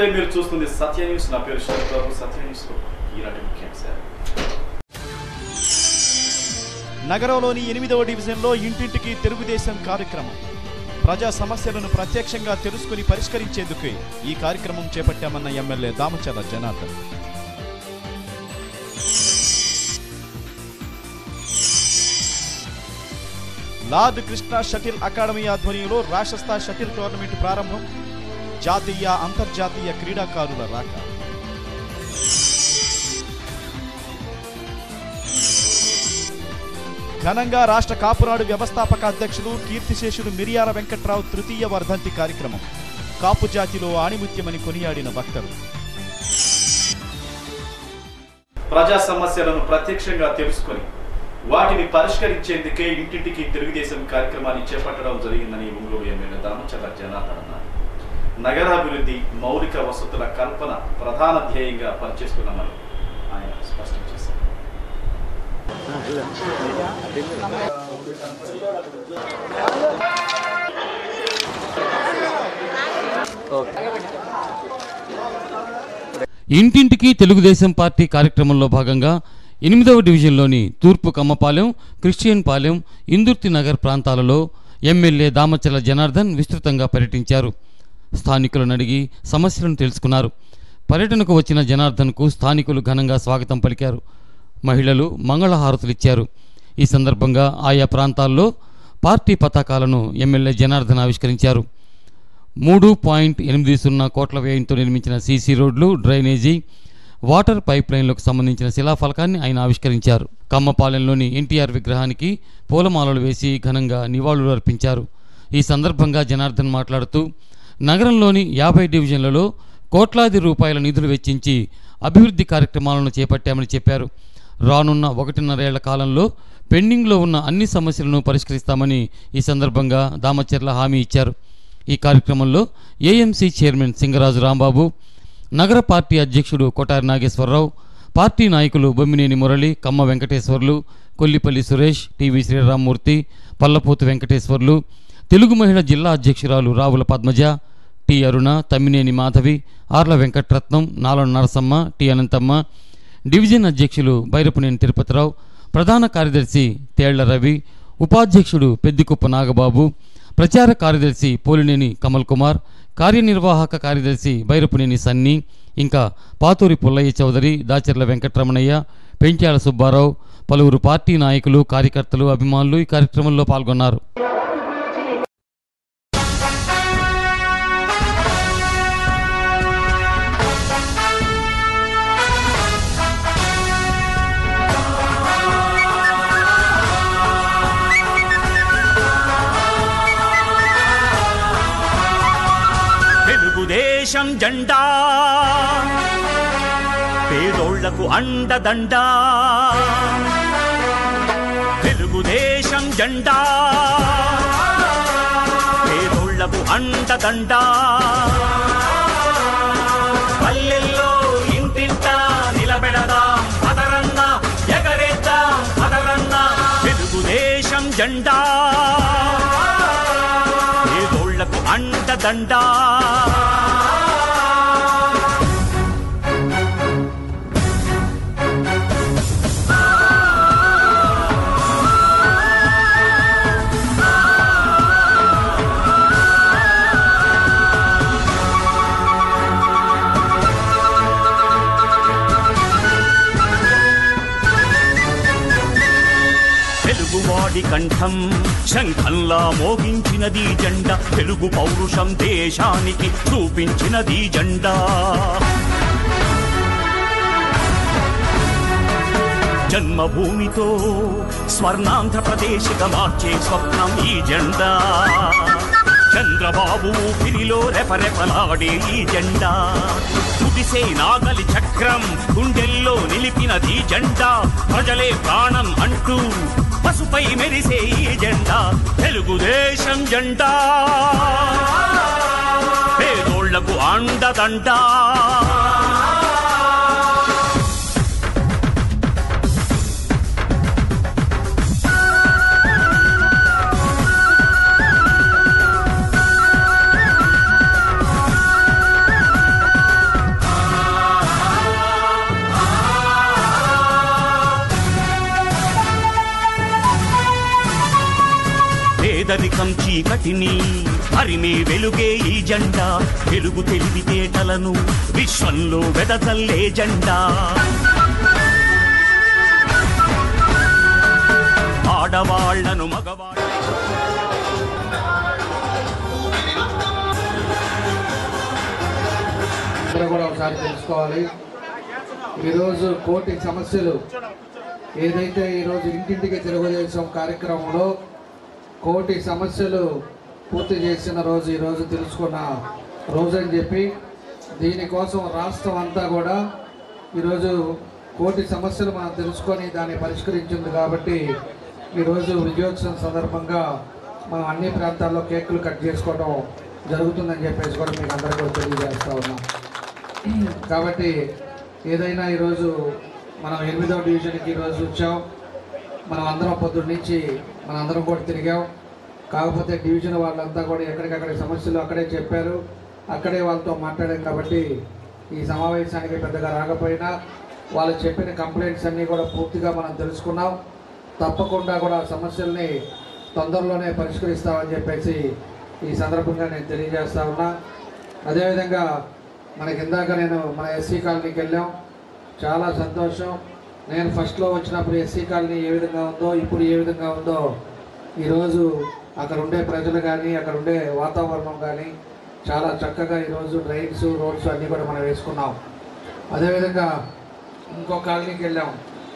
నమస్తే మీరు చూస్తుంది సత్య న్యూస్ నా పేరు శరత్ బాబు సత్య న్యూస్ లో ఈనాటి ముఖ్యాంశాలు నగరంలోని ఎనిమిదవ డివిజన్లో ఇంటింటికి తెలుగుదేశం కార్యక్రమం ప్రజా సమస్యలను ప్రత్యక్షంగా తెలుసుకుని పరిష్కరించేందుకే ఈ కార్యక్రమం చేపట్టామన్న MLA Damacharla Janardhan Lord Krishna shuttle academy ఆధ్వర్యంలో రాష్ట్ర స్థాయి షటిల్ టోర్నమెంట్ ప్రారంభం జాతీయ అంతర్జాతీయ క్రీడాకారుల రాక ఘనంగా రాష్ట్ర కాపునాడు వ్యవస్థాపక అధ్యక్షులు కీర్తిశేషుడు మిరియాల వెంకట్రావు తృతీయ వర్ధంతి కార్యక్రమం కాపు జాతిలో ఆణిముత్యమని కొనియాడిన వక్తలు ప్రజా సమస్యలను ప్రత్యక్షంగా తెలుసుకొని వాటిని పరిష్కరించేందుకే ఇంటింటికి తెలుగుదేశం కార్యక్రమాన్ని చేపట్టడం జరిగిందని ఒంగోలు ఎమ్మెల్యే దామచర్ల జనార్దన్ అన్నారు నగరాభివృద్ధి మౌలిక వసతుల కల్పన ప్రధాన ధ్యేయంగా పనిచేస్తున్నామని ఆయన స్పష్టం చేశారు ఇంటింటికి తెలుగుదేశం పార్టీ కార్యక్రమంలో భాగంగా ఎనిమిదవ డివిజన్లోని తూర్పు కమ్మపాలెం క్రిస్టియన్ పాలెం ఇందుర్తి నగర్ ప్రాంతాలలో ఎమ్మెల్యే దామచల జనార్దన్ విస్తృతంగా పర్యటించారు స్థానికులను అడిగి సమస్యలను తెలుసుకున్నారు పర్యటనకు వచ్చిన జనార్దన్కు స్థానికులు ఘనంగా స్వాగతం పలికారు మహిళలు మంగళహారతులిచ్చారు ఈ సందర్భంగా ఆయా ప్రాంతాల్లో పార్టీ పతాకాలను ఎమ్మెల్యే జనార్దన్ ఆవిష్కరించారు మూడు పాయింట్ ఎనిమిది సున్నా కోట్ల వ్యయంతో నిర్మించిన సీసీ రోడ్లు డ్రైనేజీ వాటర్ పైప్ లైన్లకు సంబంధించిన శిలాఫలకాన్ని ఆయన ఆవిష్కరించారు కమ్మపాలెంలోని ఎన్టీఆర్ విగ్రహానికి పూలమాలలు వేసి ఘనంగా నివాళులు అర్పించారు ఈ సందర్భంగా జనార్దన్ మాట్లాడుతూ నగరంలోని యాభై డివిజన్లలో కోట్లాది రూపాయల నిధులు వెచ్చించి అభివృద్ధి కార్యక్రమాలను చేపట్టామని చెప్పారు రానున్న ఒకటిన్నరేళ్ల కాలంలో పెండింగ్లో ఉన్న అన్ని సమస్యలను పరిష్కరిస్తామని ఈ సందర్భంగా దామచర్ల హామీ ఇచ్చారు ఈ కార్యక్రమంలో ఏఎంసీ చైర్మన్ సింగరాజు రాంబాబు నగర పార్టీ అధ్యక్షుడు కొటారి నాగేశ్వరరావు పార్టీ నాయకులు బొమ్మినేని మురళి కమ్మ వెంకటేశ్వర్లు కొల్లిపల్లి సురేష్ టీవీ శ్రీరామ్మూర్తి పల్లపోతు వెంకటేశ్వర్లు తెలుగు మహిళ జిల్లా అధ్యక్షురాలు Raavula Padmaja T Aruna Tammineni Madhavi Arla Venkatratnam Nalam Narasamma T Anantamma division అధ్యక్షులు బైరపునేని తిరుపతిరావు ప్రధాన కార్యదర్శి తేళ్ల రవి ఉపాధ్యక్షుడు పెద్దికుప్ప నాగబాబు ప్రచార కార్యదర్శి పోలినేని కమల్ కుమార్ కార్యనిర్వాహక కార్యదర్శి బైరపునేని సన్ని ఇంకా పాతూరి పుల్లయ్య చౌదరి దాచర్ల వెంకటరమణయ్య పెంచాల సుబ్బారావు పలువురు పార్టీ నాయకులు కార్యకర్తలు అభిమానులు ఈ కార్యక్రమంలో పాల్గొన్నారు తెలుగుదేశం జెండా పేదోళ్లకు అండదండ తెలుగుదేశం జెండా పేదోళ్లకు అండదండ పల్లెల్లో ఇంటింట నిలబెడదాం అదరన్న ఎగరేద్దాం అదరన్న తెలుగుదేశం జెండా పేదోళ్లకు అండదండా తెలుగువాడి కంఠం శంఖంలా మోగించినది జెండా తెలుగు పౌరుషం దేశానికి చూపించినది జెండా జన్మభూమితో స్వర్ణాంధ్రప్రదేశ్గా మార్చే స్వప్నం ఈ జెండా చంద్రబాబు ఊపిరిలో రెపరెపలాడే ఈ జెండా కుదిసే నాగలి చక్రం గుండెల్లో నిలిపినది జెండా ప్రజలే ప్రాణం అంటూ పసుపై మెరిసే ఈ జెండా తెలుగుదేశం జెండా పేదోళ్లకు అండదండా పేదరికం చీకటిని హరిమే వెలుగే ఈ జెండా వెలుగు తెలివితేటలను విశ్వంలో వెదజల్లే జెండా ఆడవాళ్లను మగవాళ్ళ అందరూ కూడా ఒకసారి తెలుసుకోవాలి ఈరోజు కోటి సమస్యలు ఏదైతే ఈరోజు ఇంటింటికి తెలుగుదేశం కార్యక్రమంలో కోటి సమస్యలు పూర్తి చేసిన రోజు ఈరోజు తెలుసుకున్న రోజు అని చెప్పి దీనికోసం రాష్ట్రం అంతా కూడా ఈరోజు కోటి సమస్యలు మనం తెలుసుకొని దాన్ని పరిష్కరించింది కాబట్టి ఈరోజు విజయోత్సవం సందర్భంగా మనం అన్ని ప్రాంతాల్లో కేకులు కట్ చేసుకోవడం జరుగుతుందని చెప్పేసి కూడా మీకు అందరికీ కూడా తెలియజేస్తా ఉన్నాం కాబట్టి ఏదైనా ఈరోజు మనం ఎనిమిదవ డివిజన్కి ఈరోజు వచ్చాం మనం అందరం పొద్దున్న నుంచి మనం అందరం కూడా తిరిగాం కాకపోతే డివిజన్ వాళ్ళంతా కూడా ఎక్కడికక్కడ సమస్యలు అక్కడే చెప్పారు అక్కడే వాళ్ళతో మాట్లాడాం కాబట్టి ఈ సమావేశానికి పెద్దగా రాకపోయినా వాళ్ళు చెప్పిన కంప్లైంట్స్ అన్నీ కూడా పూర్తిగా మనం తెలుసుకున్నాం తప్పకుండా కూడా ఆ సమస్యల్ని తొందరలోనే పరిష్కరిస్తామని చెప్పేసి ఈ సందర్భంగా నేను తెలియజేస్తా ఉన్నా అదేవిధంగా మనకి ఇందాక నేను మన ఎస్సీ కాలనీకి వెళ్ళాం చాలా సంతోషం నేను ఫస్ట్లో వచ్చినప్పుడు ఎస్సీ కాలనీ ఏ విధంగా ఉందో ఇప్పుడు ఏ విధంగా ఉందో ఈరోజు అక్కడ ఉండే ప్రజలు కానీ అక్కడ ఉండే వాతావరణం కానీ చాలా చక్కగా ఈరోజు డ్రైన్స్ రోడ్స్ అన్నీ కూడా మనం వేసుకున్నాం అదేవిధంగా ఇంకో కాలనీకి వెళ్ళాం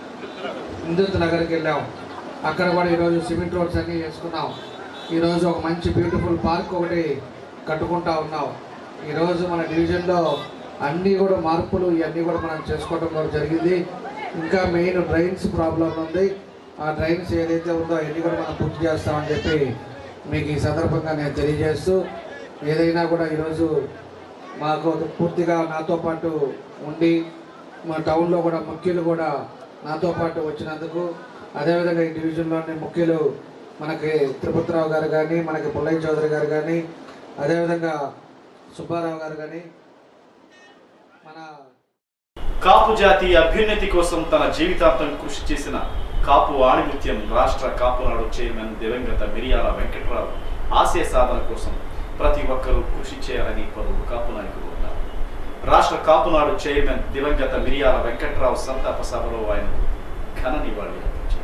హిందూత్ నగర్కి వెళ్ళాం అక్కడ కూడా ఈరోజు సిమెంట్ రోడ్స్ అన్నీ వేసుకున్నాం ఈరోజు ఒక మంచి బ్యూటిఫుల్ పార్క్ ఒకటి కట్టుకుంటా ఉన్నాం ఈరోజు మన డివిజన్లో అన్నీ కూడా మార్పులు ఇవన్నీ కూడా మనం చేసుకోవడం కూడా జరిగింది ఇంకా మెయిన్ డ్రైన్స్ ప్రాబ్లం ఉంది ఆ డ్రైన్స్ ఏదైతే ఉందో అవన్నీ కూడా మనం పూర్తి చేస్తామని చెప్పి మీకు ఈ సందర్భంగా నేను తెలియజేస్తూ ఏదైనా కూడా ఈరోజు మాకు పూర్తిగా నాతో పాటు ఉండి మా టౌన్లో కూడా ముఖ్యులు కూడా నాతో పాటు వచ్చినందుకు అదేవిధంగా ఈ డివిజన్లోని ముఖ్యులు మనకి తిరుపతిరావు గారు కానీ మనకి పుల్లయ్య చౌదరి గారు కానీ అదేవిధంగా సుబ్బారావు గారు కానీ మన కాపు జాతి అభ్యున్నతి కోసం తన జీవితాంతం కృషి చేసిన కాపు ఆణిముత్యం రాష్ట్ర కాపునాడు చైర్మన్ దివంగత మిరియాల వెంకట్రావు ఆశయ సాధన కోసం ప్రతి ఒక్కరూ కృషి చేయాలని పలువురు కాపు నాయకులు ఉన్నారు రాష్ట్ర కాపునాడు చైర్మన్ దివంగత మిరియాల వెంకట్రావు సంతాప సభలో ఆయన ఘన నివాళి అర్పించారు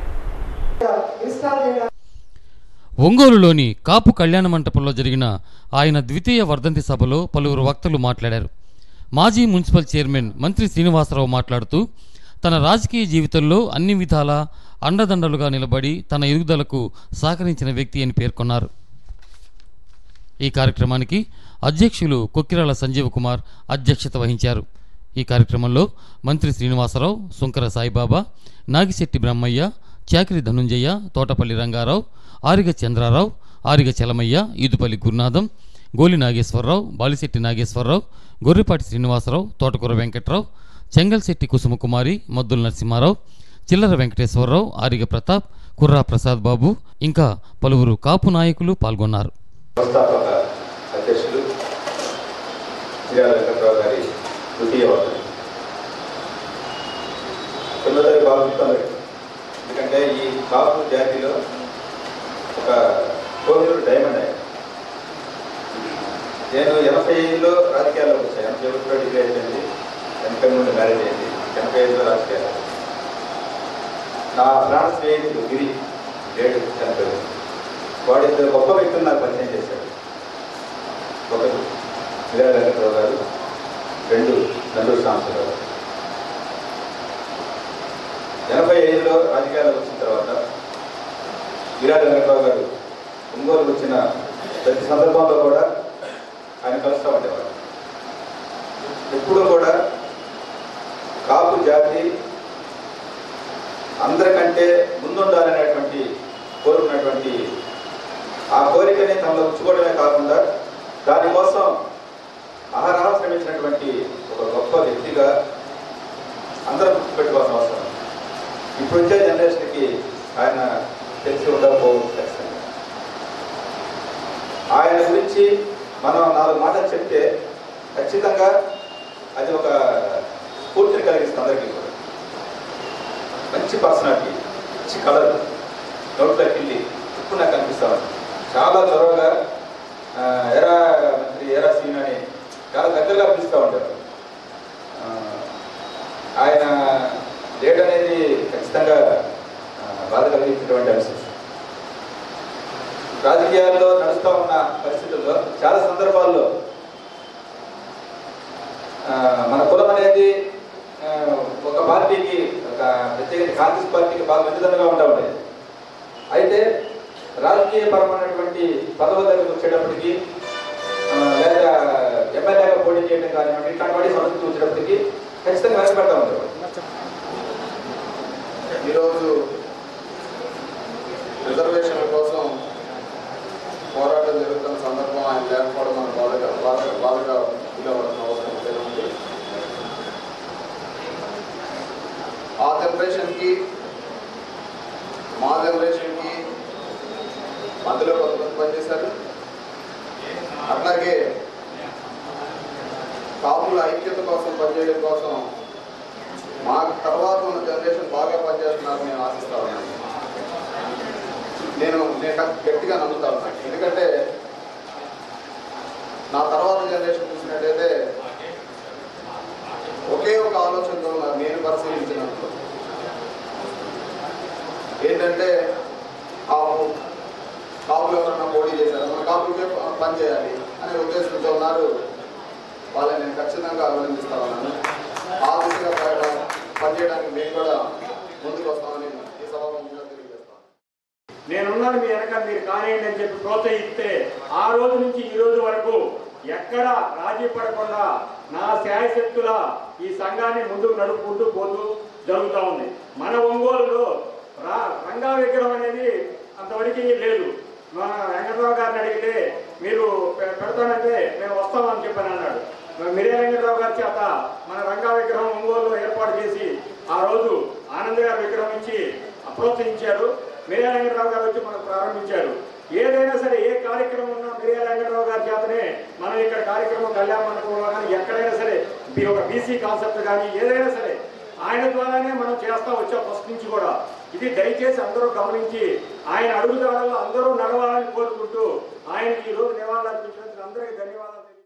ఒంగోలులోని కాపు కళ్యాణ మంటపంలో జరిగిన ఆయన ద్వితీయ వర్ధంతి సభలో పలువురు వక్తలు మాట్లాడారు మాజీ మున్సిపల్ చైర్మన్ మంత్రి శ్రీనివాసరావు మాట్లాడుతూ తన రాజకీయ జీవితంలో అన్ని విధాల అండదండలుగా నిలబడి తన ఎదుగుదలకు సహకరించిన వ్యక్తి అని పేర్కొన్నారు ఈ కార్యక్రమానికి అధ్యక్షులు కొక్కిరాల సంజీవ్ కుమార్ అధ్యక్షత వహించారు ఈ కార్యక్రమంలో మంత్రి శ్రీనివాసరావు సుంకర సాయిబాబా నాగిశెట్టి బ్రహ్మయ్య చాకిరి ధనుంజయ తోటపల్లి రంగారావు ఆరిగ చంద్రారావు ఆరిగ చలమయ్య ఈదుపల్లి గురునాథం గోలి నాగేశ్వరరావు బాలిశెట్టి నాగేశ్వరరావు గొర్రెపాటి శ్రీనివాసరావు తోటకూర వెంకట్రావు చెంగల్శెట్టి కుసుమకుమారి మద్దుల నరసింహారావు చిల్లర వెంకటేశ్వరరావు ఆరిగ ప్రతాప్ కుర్రా ప్రసాద్ బాబు ఇంకా పలువురు కాపు నాయకులు పాల్గొన్నారు వ్యవస్థాపక అధ్యక్షులు శ్రీరామ వెంకట్రావు గారి ద్వితీయ వర్ధన పిల్లలది బాగుంటుంది ఎందుకంటే ఈ కాపు జాతిలో ఒక కోహినూరు డైమండ్ ఆయన నేను ఎనభై ఐదులో రాజకీయాల్లోకి వచ్చాను ఎనభై ఒకటిలో డిగ్రీ అయిపోయింది ఎనభై నుండి మ్యారేజ్ అయింది ఎనభై ఐదులో రాజకీయాలు నా ప్రాణ స్నేహితుడు గిరి లేడు చనిపోయాడు వాడు ఇద్దరు గొప్ప వ్యక్తులు నాకు పరిచయం చేశాడు ఒకరు విరా వెంకటరావు గారు రెండు నందూరు సాంబశివరావు గారు ఎనభై ఐదులో రాజకీయాలకు వచ్చిన తర్వాత విరా వెంకటరావు గారు ఒంగోలు వచ్చిన ప్రతి సందర్భంలో కూడా ఆయన కలుస్తూ ఉండేవాడు ఎప్పుడూ కూడా కాపు జాతి అందరికంటే ముందుండాలనేటువంటి కోరుకున్నటువంటి ఆ కోరికని తనలో ఉంచుకోవడమే కాకుండా దానికోసం ఆహారం శ్రమించినటువంటి ఒక గొప్ప వ్యక్తిగా అందరం గుర్తుపెట్టుకోవాల్సిన అవసరం ఉంది. ఇప్పుడు వచ్చే జనరేషన్కి ఆయన తెలిసి ఉండకపోవచ్చు ఖచ్చితంగా ఆయన గురించి మనం నాలుగు మాటలు చెప్తే ఖచ్చితంగా అది ఒక స్ఫూర్తిని కలిగిస్తుంది అందరికీ కూడా మంచి పర్సనాలిటీ మంచి కలర్ నోట్లోకి వెళ్ళి ఇప్పుడు నాకు అనిపిస్తా ఉంది చాలా చొరవగా ఆ, ఎరా మంత్రి ఎరా సీన్ అని చాలా దగ్గరగా పిలుస్తూ ఉంటారు ఆ, ఆయన లేట్ అనేది ఖచ్చితంగా ఆ, బాధ కలిగించేటువంటి అంశం రాజకీయాల్లో నడుస్తూ ఉన్న పరిస్థితుల్లో చాలా సందర్భాల్లో ఆ, మన కులం అనేది ఆ, ఒక పార్టీకి ఒక ప్రత్యేకించి కాంగ్రెస్ పార్టీకి బాగా వెన్నుదన్నుగా ఉంటా ఉండేది అయితే రాజకీయ పరమైనటువంటి పదవుల దగ్గరకు వచ్చేటప్పటికి ఆ, లేదా ఎమ్మెల్యేగా పోటీ చేయడం కానివ్వండి ఇట్లాంటి వాటి సమస్యలు వచ్చేటప్పటికి ఖచ్చితంగా వెనకబడతా ఉంటారు ఈరోజు రిజర్వేషన్ల కోసం పోరాటం జరుగుతున్న సందర్భం ఆయన లేకపోవడం మన బాధగా బాధ బాధగా ఫీల్ అవ్వాల్సిన అవసరం అయితే ఉంది ఆ జనరేషన్కి మా జనరేషన్కి మధ్యలో కొంతమంది పనిచేశారు అట్లాగే కాపుల ఐక్యత కోసం పనిచేయడం కోసం మా తర్వాత ఉన్న జనరేషన్ బాగా పనిచేస్తున్నారని నేను ఆశిస్తా ఉన్నాను నేను నేను గట్టిగా నమ్ముతా ఉన్నాను ఎందుకంటే నా తర్వాత జనరేషన్ చూసినట్టయితే ఒకే ఒక ఆలోచనతో ఉన్నారు నేను పరిశీలించినప్పుడు ఏంటంటే కాపు కాపులు ఎవరన్నా పోటీ చేశారు మన కాపులకే ప- పని చేయాలి అనే ఉద్దేశంతో ఉన్నారు వాళ్ళని నేను ఖచ్చితంగా అభినందిస్తా ఉన్నాను ఆ దిశగా ప- పనిచేయడానికి మేము కూడా ముందుకు వస్తామని ఈ సభాముఖంగా తెలియజేస్తాను నేనున్నాను మీ వెనక మీరు కానివ్వండి అని చెప్పి ప్రోత్సహిస్తే ఆ రోజు నుంచి ఈ రోజు వరకు ఎక్కడ రాజీ పడకుండా నా శాయశక్తుల ఈ సంఘాన్ని ముందుకు నడుపుకుంటూ పోతూ జరుగుతూ ఉంది మన ఒంగోలులో రా రంగా విగ్రహం అనేది అంతవరకు లేదు మన వెంకటరావు గారిని అడిగితే మీరు పె- పెడతానంటే మేము వస్తామని చెప్పని అన్నాడు మరి మిరే వెంకటరావు గారి చేత మన రంగా విగ్రహం ఒంగోలులో ఏర్పాటు చేసి ఆ రోజు ఆనంద్ గారి విగ్రహం ఇచ్చి ప్రోత్సహించారు మిరియా వెంకటరావు గారు వచ్చి మనకు ప్రారంభించారు ఏదైనా సరే ఏ కార్యక్రమం ఉన్నా మిరియా వెంకటరావు గారి చేతనే మనం ఇక్కడ కార్యక్రమం కళ్యాణ మండపంలో కానీ ఎక్కడైనా సరే ఈ ఒక బీసీ కాన్సెప్ట్ కానీ ఏదైనా సరే ఆయన ద్వారానే మనం చేస్తా వచ్చాం ఫస్ట్ నుంచి కూడా ఇది దయచేసి అందరూ గమనించి ఆయన అడుగుదాడల్లో అందరూ నడవాలని కోరుకుంటూ ఆయనకి ఈ రోజు నివాళులు అర్పించినందుకు అందరికీ ధన్యవాదాలు తెలియ-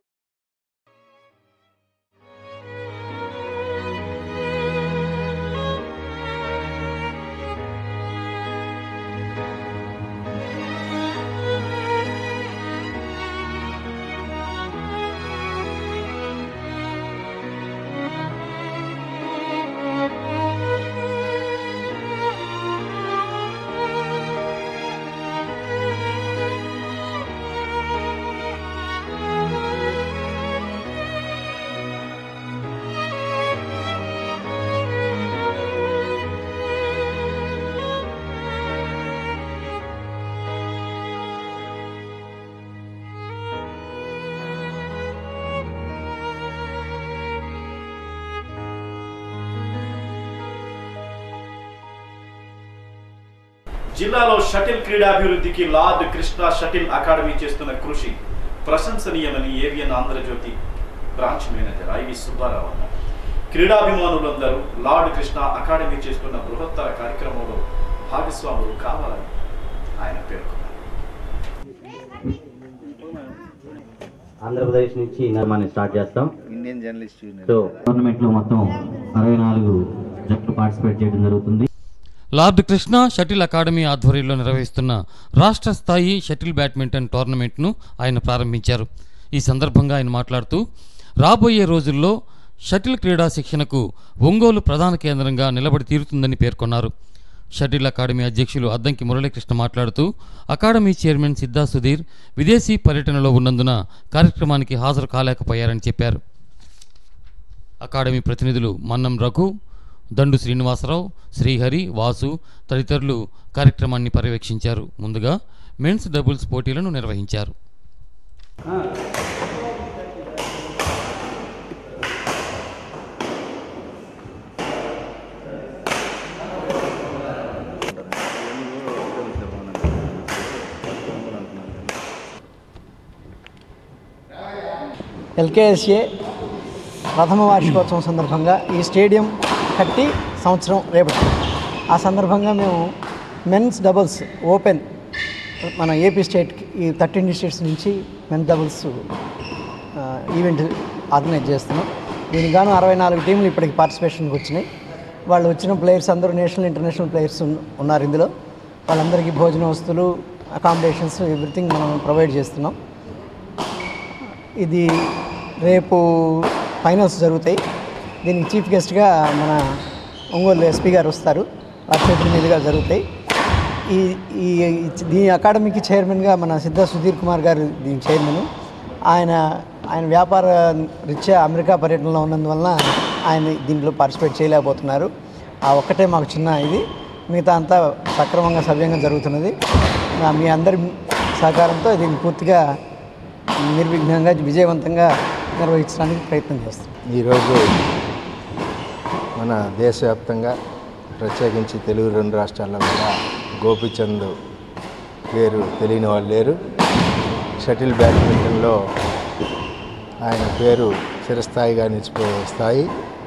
జిల్లాలో షటిల్ క్రీడాభివృద్ధికి లార్డ్ కృష్ణ షటిల్ అకాడమీ చేస్తున్న కృషి ప్రశంసనీయమని AVN Andhra Jyothy branch manager IV Subbarao అన్నారు క్రీడాభిమానులందరూ లార్డ్ కృష్ణ అకాడమీ చేస్తున్న బృహత్తర కార్యక్రమంలో భాగస్వాములు కావాలని ఆయన పేర్కొన్నారు ఆంధ్రప్రదేశ్ నుంచి నిర్మాణం స్టార్ట్ చేస్తాం ఇండియన్ జర్నలిస్ట్ సో టోర్నమెంట్ లో మొత్తం అరవై నాలుగు జట్లు పార్టిసిపేట్ చేయడం జరుగుతుంది లార్డ్ కృష్ణ షటిల్ అకాడమీ ఆధ్వర్యంలో నిర్వహిస్తున్న రాష్ట్ర స్థాయి షటిల్ బ్యాడ్మింటన్ టోర్నమెంట్ను ఆయన ప్రారంభించారు ఈ సందర్భంగా ఆయన మాట్లాడుతూ రాబోయే రోజుల్లో షటిల్ క్రీడా శిక్షణకు ఒంగోలు ప్రధాన కేంద్రంగా నిలబడి తీరుతుందని పేర్కొన్నారు షటిల్ అకాడమీ అధ్యక్షులు అద్దంకి మురళీకృష్ణ మాట్లాడుతూ అకాడమీ చైర్మన్ సిద్ధా సుధీర్ విదేశీ పర్యటనలో ఉన్నందున కార్యక్రమానికి హాజరు కాలేకపోయారని చెప్పారు అకాడమీ ప్రతినిధులు మన్నం రఘు దండు శ్రీనివాసరావు శ్రీహరి వాసు తదితరులు కార్యక్రమాన్ని పర్యవేక్షించారు ముందుగా మెన్స్ డబుల్స్ పోటీలను నిర్వహించారు ఎల్కేఎస్ఏ ప్రథమ వార్షికోత్సవం సందర్భంగా ఈ స్టేడియం కట్టి సంవత్సరం రేపటి ఆ సందర్భంగా మేము మెన్స్ డబుల్స్ ఓపెన్ మన ఏపీ స్టేట్కి ఈ థర్టీన్ డిస్ట్రిక్ట్స్ నుంచి మెన్ డబుల్స్ ఆ, ఈవెంట్ ఆర్గనైజ్ చేస్తున్నాం దీనికి గాను అరవై నాలుగు టీంలు ఇప్పటికి పార్టిసిపేషన్కి వచ్చినాయి వాళ్ళు వచ్చిన ప్లేయర్స్ అందరూ నేషనల్ ఇంటర్నేషనల్ ప్లేయర్స్ ఉన్- ఉన్నారు ఇందులో వాళ్ళందరికీ భోజన వస్తువులు అకామిడేషన్స్ ఎవ్రీథింగ్ మనం ప్రొవైడ్ చేస్తున్నాం ఇది రేపు ఫైనల్స్ జరుగుతాయి దీనికి చీఫ్ గెస్ట్గా మన ఒంగోలు ఎస్పీ గారు వస్తారు వారి చేతుల మీదుగా జరుగుతాయి ఈ ఈ దీని అకాడమీకి చైర్మన్గా మన సిద్ధ సుధీర్ కుమార్ గారు దీని చైర్మన్ ఆయన ఆయన వ్యాపార రీత్యా అమెరికా పర్యటనలో ఉన్నందువలన ఆయన దీంట్లో పార్టిసిపేట్ చేయలేకపోతున్నారు ఆ ఒక్కటే మాకు చిన్న ఇది మిగతా అంతా సక్రమంగా సవ్యంగా జరుగుతున్నది ఆ మీ అందరి సహకారంతో దీన్ని పూర్తిగా నిర్విఘ్నంగా విజయవంతంగా నిర్వహించడానికి ప్రయత్నం చేస్తాం ఈరోజు మన దేశవ్యాప్తంగా ప్రత్యేకించి తెలుగు రెండు రాష్ట్రాల్లో కూడా గోపిచంద్ పేరు తెలియని వాళ్ళు లేరు షటిల్ బ్యాడ్మింటన్లో ఆయన పేరు చిరస్థాయిగా నిలిచిపోయే స్థాయి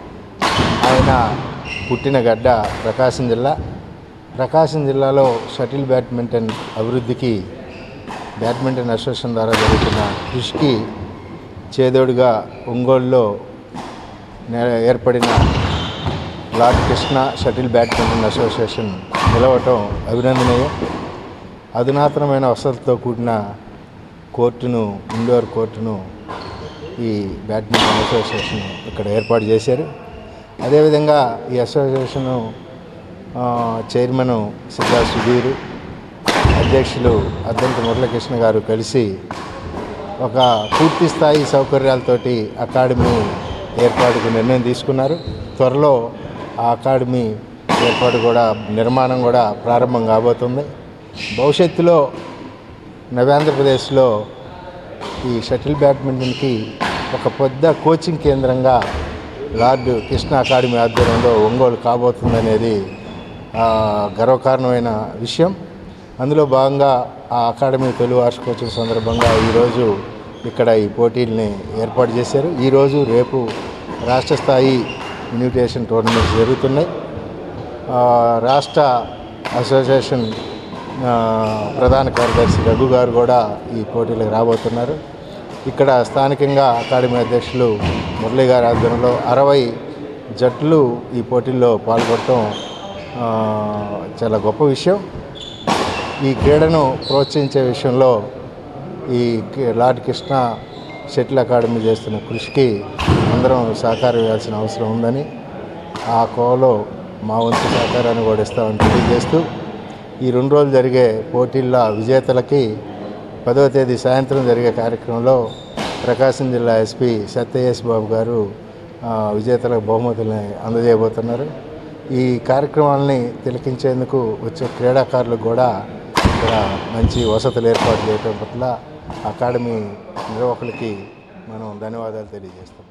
ఆయన పుట్టిన గడ్డ ప్రకాశం జిల్లా ప్రకాశం జిల్లాలో షటిల్ బ్యాడ్మింటన్ అభివృద్ధికి బ్యాడ్మింటన్ అసోసియేషన్ ద్వారా జరుగుతున్న కృషికి చేదోడుగా ఒంగోలులో నే- ఏర్పడిన Lord Krishna shuttle badminton association నిలవటం అభినందనీయం అధునాతనమైన వసతులతో కూడిన కోర్టును ఇండోర్ కోర్టును ఈ బ్యాడ్మింటన్ అసోసియేషన్ ఇక్కడ ఏర్పాటు చేశారు అదేవిధంగా ఈ అసోసియేషను ఆ, చైర్మన్ సిద్ధా సుధీర్ అధ్యక్షులు అద్దంకి మురళకృష్ణ గారు కలిసి ఒక పూర్తి స్థాయి సౌకర్యాలతోటి అకాడమీ ఏర్పాటుకు నిర్ణయం తీసుకున్నారు త్వరలో ఆ అకాడమీ ఏర్పాటు కూడా నిర్మాణం కూడా ప్రారంభం కాబోతుంది భవిష్యత్తులో నవ్యాంధ్రప్రదేశ్లో ఈ షటిల్ బ్యాడ్మింటన్కి ఒక పెద్ద కోచింగ్ కేంద్రంగా లార్డ్ కృష్ణ అకాడమీ ఆధ్వర్యంలో ఒంగోలు కాబోతుందనేది ఆ, గర్వకారణమైన విషయం అందులో భాగంగా ఆ అకాడమీ తొలి వార్షికోత్సవం సందర్భంగా ఈరోజు ఇక్కడ ఈ పోటీల్ని ఏర్పాటు చేశారు ఈరోజు రేపు రాష్ట్ర స్థాయి ఇన్విటేషన్ టోర్నమెంట్స్ జరుగుతున్నాయి ఆ, రాష్ట్ర అసోసియేషన్ ఆ, ప్రధాన కార్యదర్శి రఘు గారు కూడా ఈ పోటీలకు రాబోతున్నారు ఇక్కడ స్థానికంగా అకాడమీ అధ్యక్షులు మురళీ గారి ఆధ్వర్యంలో అరవై జట్లు ఈ పోటీల్లో పాల్గొనడం ఆ, చాలా గొప్ప విషయం ఈ క్రీడను ప్రోత్సహించే విషయంలో ఈ కి- లార్డ్ కృష్ణ షటిల్ అకాడమీ చేస్తున్న కృషికి అందరం సహకారం ఇవ్వాల్సిన అవసరం ఉందని ఆ కోవలో మా వంతు సహకారాన్ని కూడా ఇస్తామని తెలియజేస్తూ ఈ రెండు రోజులు జరిగే పోటీల విజేతలకి పదవ తేదీ సాయంత్రం జరిగే కార్యక్రమంలో ప్రకాశం జిల్లా ఎస్పీ సత్యయేష్ బాబు గారు ఆ, విజేతలకు బహుమతుల్ని అందజేయబోతున్నారు ఈ కార్యక్రమాలని తిలకించేందుకు వచ్చే క్రీడాకారులకు కూడా ఇక్కడ మంచి వసతులు ఏర్పాటు చేయడం పట్ల అకాడమీ నిర్వాహకులకి మనం ధన్యవాదాలు తెలియజేస్తున్నాం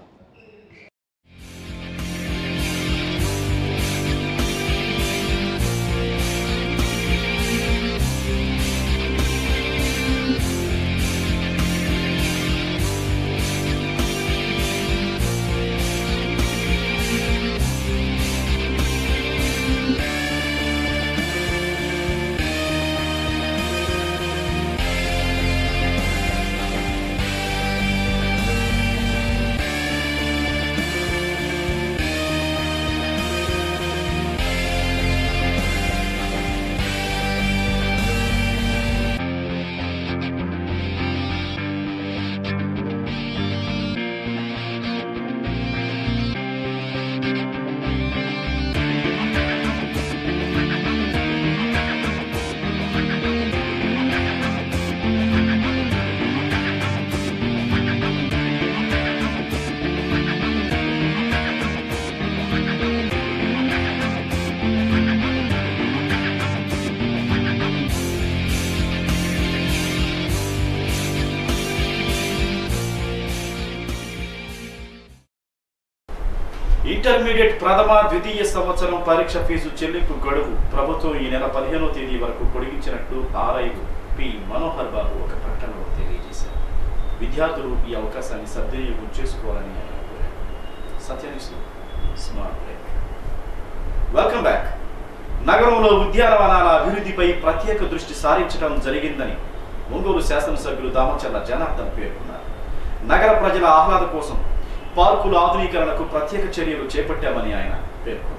ఇంటర్మీడియట్ ప్రథమ ద్వితీయ సంవత్సరం పరీక్ష ఫీజు చెల్లింపు గడువు ప్రభుత్వం ఈ నెల పదిహేనో తేదీ వరకు పొడిగించినట్లు ఆర్ఐలు పి మనోహర్ బాబు ఒక ప్రకటనలో తెలియజేశారు విద్యార్థులు ఈ అవకాశాన్ని సద్వినియోగం చేసుకోవాలని ఆయన కోరారు సత్యనిస్తూ స్మార్ట్ బ్రేక్ వెల్కమ్ బ్యాక్ నగరంలో ఉద్యానవనాల అభివృద్ధిపై ప్రత్యేక దృష్టి సారించడం జరిగిందని ఒంగోలు శాసనసభ్యులు దామచర్ల జనార్దన్ పేర్కొన్నారు నగర ప్రజల ఆహ్లాద కోసం పార్కుల ఆధునీకరణకు ప్రత్యేక చర్యలు చేపట్టామని ఆయన పేర్కొన్నారు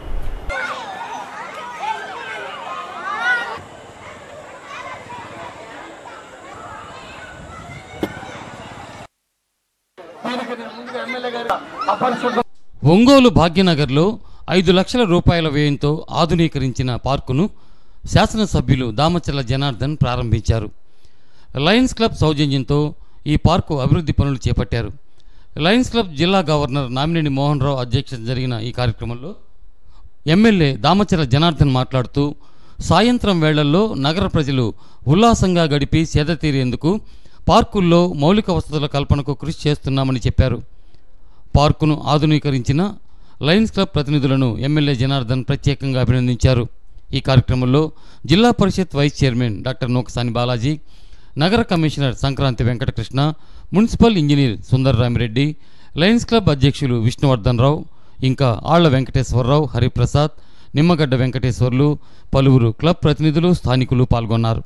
ఒంగోలు భాగ్యనగర్లో ఐదు లక్షల రూపాయల వ్యయంతో ఆధునీకరించిన పార్కును శాసనసభ్యులు దామచర్ల జనార్దన్ ప్రారంభించారు లయన్స్ క్లబ్ సౌజన్యంతో ఈ పార్కు అభివృద్ధి పనులు చేపట్టారు లయన్స్ క్లబ్ జిల్లా గవర్నర్ నామినేని మోహన్ రావు అధ్యక్షత జరిగిన ఈ కార్యక్రమంలో ఎమ్మెల్యే దామచర్ల జనార్దన్ మాట్లాడుతూ సాయంత్రం వేళల్లో నగర ప్రజలు ఉల్లాసంగా గడిపి సేద తీరేందుకు పార్కుల్లో మౌలిక వసతుల కల్పనకు కృషి చేస్తున్నామని చెప్పారు పార్కును ఆధునీకరించిన లయన్స్ క్లబ్ ప్రతినిధులను ఎమ్మెల్యే జనార్దన్ ప్రత్యేకంగా అభినందించారు ఈ కార్యక్రమంలో జిల్లా Parishad vice chairman doctor Nukasani Balaji నగర commissioner Sankranti Venkatakrishna municipal engineer Sundar Ramireddy lions club అధ్యక్షులు విష్ణువర్ధన్ రావు ఇంకా ఆళ్ల వెంకటేశ్వరరావు హరిప్రసాద్ నిమ్మగడ్డ వెంకటేశ్వర్లు పలువురు క్లబ్ ప్రతినిధులు స్థానికులు పాల్గొన్నారు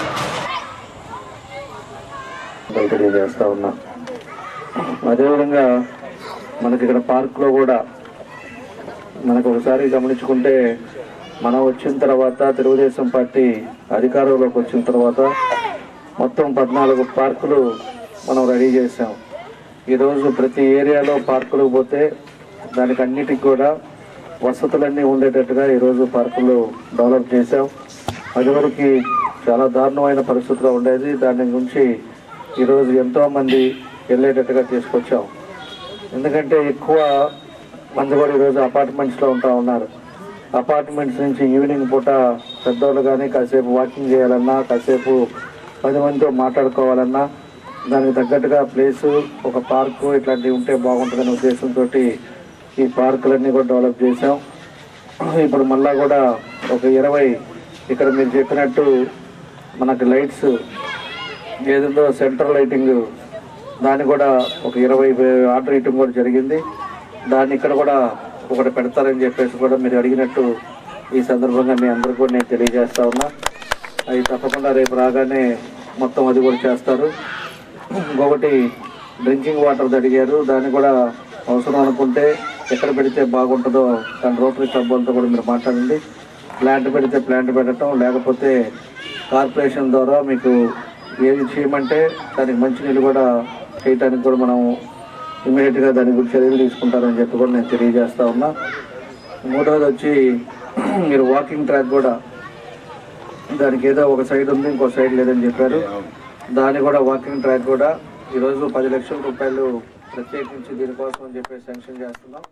తెలియజేస్తా ఉన్నా అదేవిధంగా మనకి ఇక్కడ పార్క్లో కూడా మనకు ఒకసారి గమనించుకుంటే మనం వచ్చిన తర్వాత తెలుగుదేశం పార్టీ అధికారంలోకి వచ్చిన తర్వాత మొత్తం పద్నాలుగు పార్కులు మనం రెడీ చేసాం ఈరోజు ప్రతి ఏరియాలో పార్కులకు పోతే దానికి అన్నిటికి కూడా వసతులన్నీ ఉండేటట్టుగా ఈరోజు పార్కులు డెవలప్ చేసాం అదివరకు చాలా దారుణమైన పరిస్థితిలో ఉండేది దాని గురించి ఈరోజు ఎంతో మంది వెళ్ళేటట్టుగా తీసుకొచ్చాం ఎందుకంటే ఎక్కువ మంది కూడా ఈరోజు అపార్ట్మెంట్స్లో ఉంటా ఉన్నారు అపార్ట్మెంట్స్ నుంచి ఈవినింగ్ పూట పెద్దోళ్ళు కానీ కాసేపు వాకింగ్ చేయాలన్నా కాసేపు పది మందితో మాట్లాడుకోవాలన్నా దానికి తగ్గట్టుగా ప్లేసు ఒక పార్కు ఇట్లాంటివి ఉంటే బాగుంటుందనే ఉద్దేశంతో ఈ పార్కులన్నీ కూడా డెవలప్ చేసాం ఇప్పుడు మళ్ళా కూడా ఒక ఇరవై ఇక్కడ మీరు చెప్పినట్టు మనకి లైట్స్ ఏదో సెంట్రల్ లైటింగ్ దాన్ని కూడా ఒక ఇరవై ఆర్డర్ ఇవ్వడం కూడా జరిగింది దాన్ని ఇక్కడ కూడా ఒకటి పెడతారని చెప్పేసి కూడా మీరు అడిగినట్టు ఈ సందర్భంగా మీ అందరికీ కూడా నేను తెలియజేస్తా ఉన్నా అవి తప్పకుండా రేపు రాగానే మొత్తం అది కూడా చేస్తారు ఇంకొకటి డ్రింకింగ్ వాటర్ అడిగారు దాన్ని కూడా అవసరం అనుకుంటే ఎక్కడ పెడితే బాగుంటుందో దాని రోటరీ క్లబ్ వాళ్ళతో కూడా మీరు మాట్లాడండి ప్లాంట్ పెడితే ప్లాంట్ పెట్టడం లేకపోతే కార్పొరేషన్ ద్వారా మీకు ఏది చేయమంటే దానికి మంచినీళ్ళు కూడా చేయటానికి కూడా మనం ఇమీడియట్గా దాని గురించి చర్యలు తీసుకుంటారని చెప్పి కూడా నేను తెలియజేస్తా ఉన్నా మూడవది వచ్చి మీరు వాకింగ్ ట్రాక్ కూడా దానికి ఏదో ఒక సైడ్ ఉంది ఇంకో సైడ్ లేదని చెప్పారు దాన్ని కూడా వాకింగ్ ట్రాక్ కూడా ఈరోజు పది లక్షల రూపాయలు ప్రత్యేకించి దీనికోసం అని చెప్పి శాంక్షన్ చేస్తున్నాం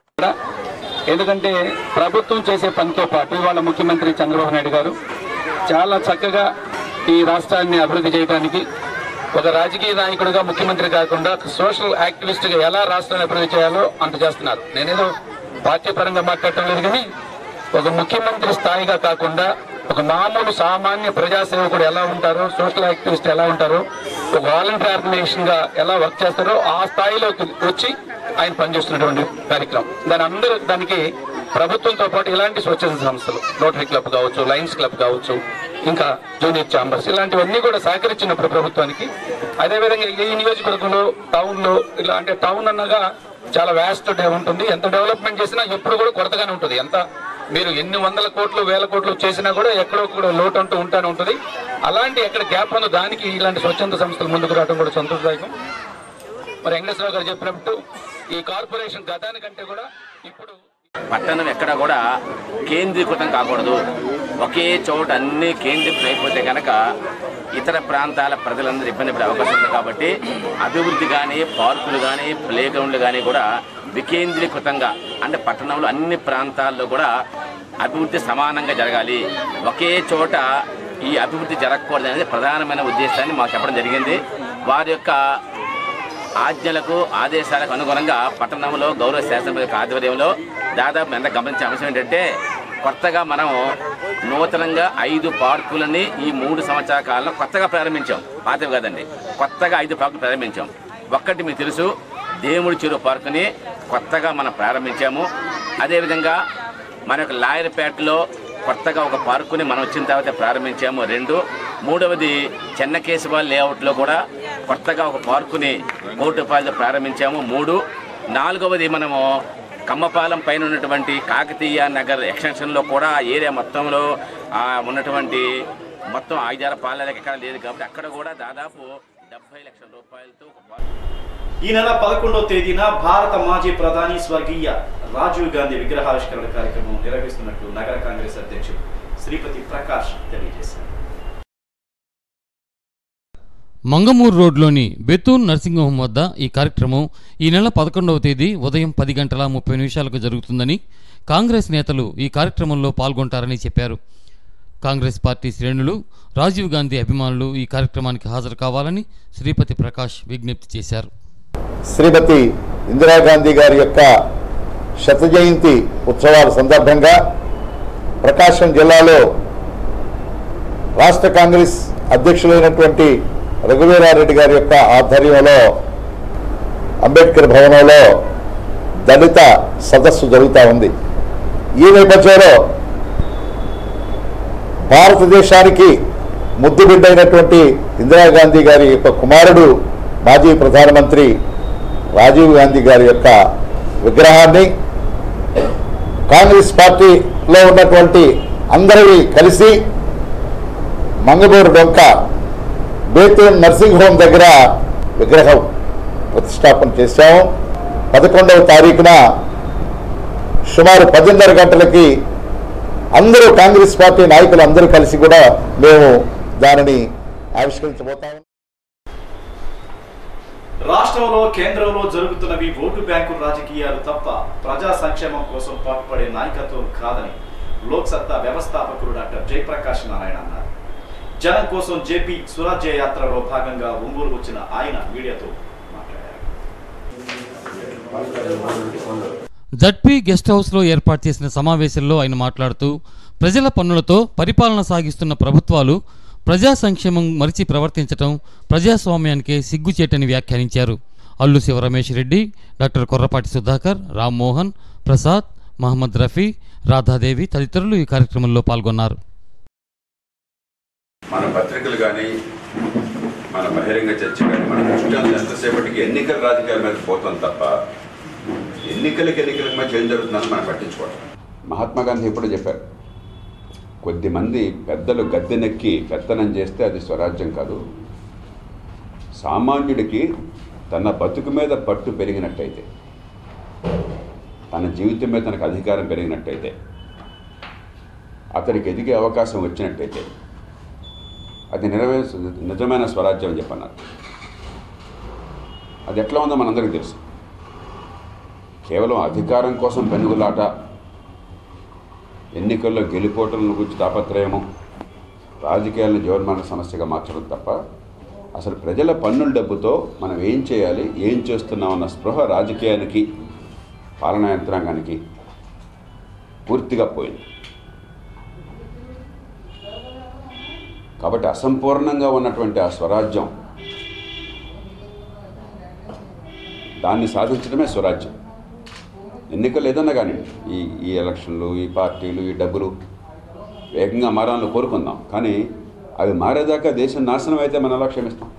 ఎందుకంటే ప్రభుత్వం చేసే పనితో పాటు ఇవాళ ముఖ్యమంత్రి చంద్రబాబు నాయుడు గారు చాలా చక్కగా ఈ రాష్ట్రాన్ని అభివృద్ధి చేయడానికి ఒక రాజకీయ నాయకుడిగా ముఖ్యమంత్రి కాకుండా సోషల్ యాక్టివిస్ట్గా ఎలా రాష్ట్రాన్ని అభివృద్ధి చేయాలో అంత చేస్తున్నారు నేనేదో పార్టీ పరంగా మాట్లాడటం లేదు కానీ ఒక ముఖ్యమంత్రి స్థాయిగా కాకుండా ఒక మామూలు సామాన్య ప్రజాసేవకుడు ఎలా ఉంటారో సోషల్ యాక్టివిస్ట్ ఎలా ఉంటారో ఒక వాలంటీర్ ఆర్గనైజేషన్ గా ఎలా వర్క్ చేస్తారో ఆ స్థాయిలోకి వచ్చి ఆయన పనిచేస్తున్నటువంటి కార్యక్రమం దాని అందరూ దానికి ప్రభుత్వంతో పాటు ఇలాంటి స్వచ్ఛంద సంస్థలు రోటరీ క్లబ్ కావచ్చు లయన్స్ క్లబ్ కావచ్చు ఇంకా జూనియర్ ఛాంబర్స్ ఇలాంటివన్నీ కూడా సహకరించినప్పుడు ప్రభుత్వానికి అదేవిధంగా ఈ నియోజకవర్గంలో టౌన్ లో ఇలా అంటే టౌన్ అన్నగా చాలా వ్యాస్ట్ ఉంటుంది ఎంత డెవలప్మెంట్ చేసినా ఎప్పుడు కూడా కొరతగానే ఉంటుంది ఎంత మీరు ఎన్ని వందల కోట్లు వేల కోట్లు చేసినా కూడా ఎక్కడో కూడా లోటు అంటూ ఉంటానే ఉంటుంది అలాంటి ఎక్కడ గ్యాప్ ఉందో దానికి ఇలాంటి స్వచ్ఛంద సంస్థలు ముందుకు రావడం కూడా సంతోషదాయకం మరి వెంకటేశ్వరరావు గారు చెప్పినట్టు ఈ కార్పొరేషన్ గతానికంటే కూడా ఇప్పుడు పట్టణం ఎక్కడ కూడా కేంద్రీకృతం కాకూడదు ఒకే చోట అన్ని కేంద్రీకృతం అయిపోతే కనుక ఇతర ప్రాంతాల ప్రజలందరూ ఇబ్బంది పడే అవకాశం ఉంది కాబట్టి అభివృద్ధి కానీ పార్కులు కానీ ప్లే గ్రౌండ్లు కానీ కూడా వికేంద్రీకృతంగా అంటే పట్టణంలో అన్ని ప్రాంతాల్లో కూడా అభివృద్ధి సమానంగా జరగాలి ఒకే చోట ఈ అభివృద్ధి జరగకూడదు అనేది ప్రధానమైన ఉద్దేశాన్ని మాకు చెప్పడం జరిగింది వారి యొక్క ఆజ్ఞలకు ఆదేశాలకు అనుగుణంగా పట్టణంలో గౌరవ శాసనసభ యొక్క ఆధ్వర్యంలో దాదాపు ఎంత గమనించే అంశం ఏంటంటే కొత్తగా మనం నూతనంగా ఐదు పార్కులని ఈ మూడు సంవత్సరాల కాలంలో కొత్తగా ప్రారంభించాం పాతవి కదండి కొత్తగా ఐదు పార్కులు ప్రారంభించాం ఒక్కటి మీకు తెలుసు దేవుడి చెరువు పార్కుని కొత్తగా మనం ప్రారంభించాము అదేవిధంగా మన యొక్క లాయర్పేటలో కొత్తగా ఒక పార్కుని మనం వచ్చిన తర్వాత ప్రారంభించాము రెండు మూడవది చెన్నకేశవ లేఅవుట్లో కూడా కొత్తగా ఒక పార్కుని కోటి రూపాయలతో ప్రారంభించాము మూడు నాలుగవది మనము కమ్మపాలెం పైన ఉన్నటువంటి కాకతీయ నగర్ ఎక్స్టెన్షన్లో కూడా ఆ ఏరియా మొత్తంలో ఆ, ఉన్నటువంటి మొత్తం ఐదారు పాలనకి ఎక్కడ లేదు కాబట్టి అక్కడ కూడా దాదాపు డెబ్బై లక్షల రూపాయలతో ఒక పార్కు ఈ నెల పదకొండవ తేదీన భారత మాజీ ప్రధాని స్వర్గీయ రాజీవ్ గాంధీ విగ్రహావిష్కరణ కార్యక్రమం నిర్వహిస్తున్నట్లు నగర కాంగ్రెస్ అధ్యక్షుడు శ్రీపతి ప్రకాష్ తెలియజేశారు మంగమూరు రోడ్లోని బెతూన్ నర్సింగ్ హోం వద్ద ఈ కార్యక్రమం ఈ నెల పదకొండవ తేదీ ఉదయం పది గంటల ముప్పై నిమిషాలకు జరుగుతుందని కాంగ్రెస్ నేతలు ఈ కార్యక్రమంలో పాల్గొంటారని చెప్పారు కాంగ్రెస్ పార్టీ శ్రేణులు రాజీవ్ గాంధీ అభిమానులు ఈ కార్యక్రమానికి హాజరు కావాలని శ్రీపతి ప్రకాష్ విజ్ఞప్తి చేశారు శ్రీమతి ఇందిరాగాంధీ గారి యొక్క శత జయంతి ఉత్సవాల సందర్భంగా ప్రకాశం జిల్లాలో రాష్ట్ర కాంగ్రెస్ అధ్యక్షులైనటువంటి రఘువీరారెడ్డి గారి యొక్క ఆధ్వర్యంలో అంబేద్కర్ భవనంలో దళిత సదస్సు జరుగుతూ ఉంది ఈ నేపథ్యంలో భారతదేశానికి ముద్దుబిడ్డైనటువంటి ఇందిరాగాంధీ గారి యొక్క కుమారుడు మాజీ ప్రధానమంత్రి రాజీవ్ గాంధీ గారి యొక్క విగ్రహాన్ని కాంగ్రెస్ పార్టీలో ఉన్నటువంటి అందరివి కలిసి మంగళూరు డొంక బేతూన్ నర్సింగ్ హోమ్ దగ్గర విగ్రహం ప్రతిష్టాపన చేశాము పదకొండవ తారీఖున సుమారు పదిన్నర గంటలకి అందరూ కాంగ్రెస్ పార్టీ నాయకులు అందరూ కలిసి కూడా మేము దానిని ఆవిష్కరించబోతాము రాష్ట్రంలో కేంద్రంలో జరుగుతున్నవి ఓటు బ్యాంకు రాజకీయాలు తప్ప ప్రజా సంక్షేమం కోసం పాటుపడే నాయకత్వం కాదని లోక్సత్తా వ్యవస్థాపకుడు డాక్టర్ జయప్రకాష్ నారాయణ అన్నారు జనం కోసం జేపీ స్వరాజ్య యాత్రలో భాగంగా ఒంగోలు వచ్చిన ఆయన మీడియాతో జడ్పీ గెస్ట్ హౌస్లో ఏర్పాటు చేసిన సమావేశంలో ఆయన మాట్లాడుతూ ప్రజల పన్నులతో పరిపాలన సాగిస్తున్న ప్రభుత్వాలు ప్రజా సంక్షేమం మరిచి ప్రవర్తించటం ప్రజాస్వామ్యానికే సిగ్గుచేటని వ్యాఖ్యానించారు అల్లు శివరమేష్ రెడ్డి డాక్టర్ కొర్రపాటి సుధాకర్ రామ్మోహన్ ప్రసాద్ మహమ్మద్ రఫీ రాధాదేవి తదితరులు ఈ కార్యక్రమంలో పాల్గొన్నారు మన పత్రికలు కానీ మన బహిరంగ చర్చ కానీ మన దృష్టి అంతా ఎంతసేపటికి ఎన్నికల రాజకీయాల మీద పోతాం తప్ప ఎన్నికలకి ఎన్నికలకు మధ్య ఏం జరుగుతుందని మనం పట్టించుకోవడం మహాత్మా గాంధీ ఎప్పుడు చెప్పారు కొద్దిమంది పెద్దలు గద్దెనెక్కి పెత్తనం చేస్తే అది స్వరాజ్యం కాదు సామాన్యుడికి తన బతుకు మీద పట్టు పెరిగినట్టయితే తన జీవితం మీద తనకు అధికారం పెరిగినట్టయితే అతడికి ఎదిగే అవకాశం వచ్చినట్టయితే అది నెరవే నిజమైన స్వరాజ్యం అని చెప్పన్నారు అది ఎట్లా ఉందో మనందరికీ తెలుసు కేవలం అధికారం కోసం పెనుగులాట ఎన్నికల్లో గెలుపోటలను గురించి తాపత్రయము రాజకీయాలను జీవన్మాన సమస్యగా మార్చడం తప్ప అసలు ప్రజల పన్నుల డబ్బుతో మనం ఏం చేయాలి ఏం చేస్తున్నామన్న స్పృహ రాజకీయానికి పాలనా యంత్రాంగానికి పూర్తిగా పోయింది కాబట్టి అసంపూర్ణంగా ఉన్నటువంటి ఆ స్వరాజ్యం దాన్ని సాధించడమే స్వరాజ్యం ఎన్నికలు ఏదన్నా కానీ ఈ ఈ ఎలక్షన్లు ఈ పార్టీలు ఈ డబ్బులు వేగంగా మారాలని కోరుకుందాం కానీ అవి మారేదాకా దేశం నాశనం అయితే మనం ఎలా క్షమిస్తాం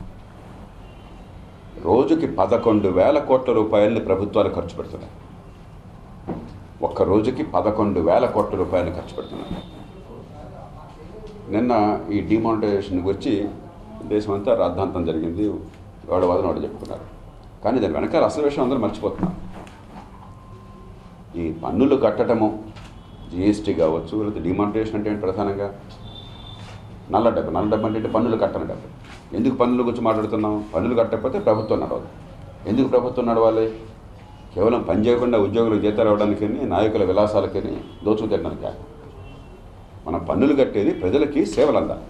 రోజుకి పదకొండు వేల కోట్ల రూపాయలని ప్రభుత్వాలు ఖర్చు పెడుతున్నాయి ఒక్క రోజుకి పదకొండు వేల కోట్ల రూపాయలు ఖర్చు పెడుతున్నారు నిన్న ఈ డిమానిటైజేషన్ గురించి దేశమంతా రాద్ధాంతం జరిగింది వాడు వాదన వాడు చెప్పుకున్నారు కానీ దాని వెనకాల అసలు విషయం అందరూ మర్చిపోతున్నారు ఈ పన్నులు కట్టడము జిఎస్టీ కావచ్చు లేకపోతే డిమానిటైజేషన్ అంటే ఏంటి ప్రధానంగా నల్ల డబ్బు నల్ల డబ్బు అంటే పన్నులు కట్టని డబ్బు ఎందుకు పన్నుల గురించి మాట్లాడుతున్నాం పన్నులు కట్టకపోతే ప్రభుత్వం నడవదు ఎందుకు ప్రభుత్వం నడవాలి కేవలం పని చేయకుండా ఉద్యోగులకు జీతాలు ఇవ్వడానికి నాయకుల విలాసాలకి దోచుకు తినడానికి మన పన్నులు కట్టేది ప్రజలకి సేవలు అందాలి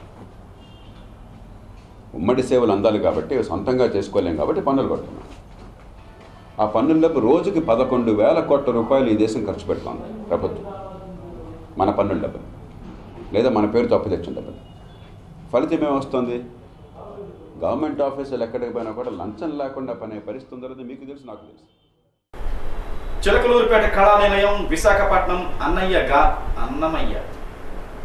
ఉమ్మడి సేవలు అందాలి కాబట్టి సొంతంగా చేసుకోలేం కాబట్టి పన్నులు కడుతున్నాం ఆ పన్నుల డబ్బు రోజుకి పదకొండు వేల కోట్ల రూపాయలు ఈ దేశం ఖర్చు పెడుతోంది ప్రభుత్వం మన పన్నుల డబ్బులు లేదా మన పేరుతో అప్పు తెచ్చిన డబ్బులు ఫలితం ఏమొస్తుంది గవర్నమెంట్ ఆఫీసులు ఎక్కడికి పోయినా కూడా లంచం లేకుండా పనే పరిస్థితి ఉందన్నది మీకు తెలుసు నాకు తెలుసు చిలకలూరుపేట కళా నిలయం విశాఖపట్నం అన్నయ్య గా అన్నమయ్య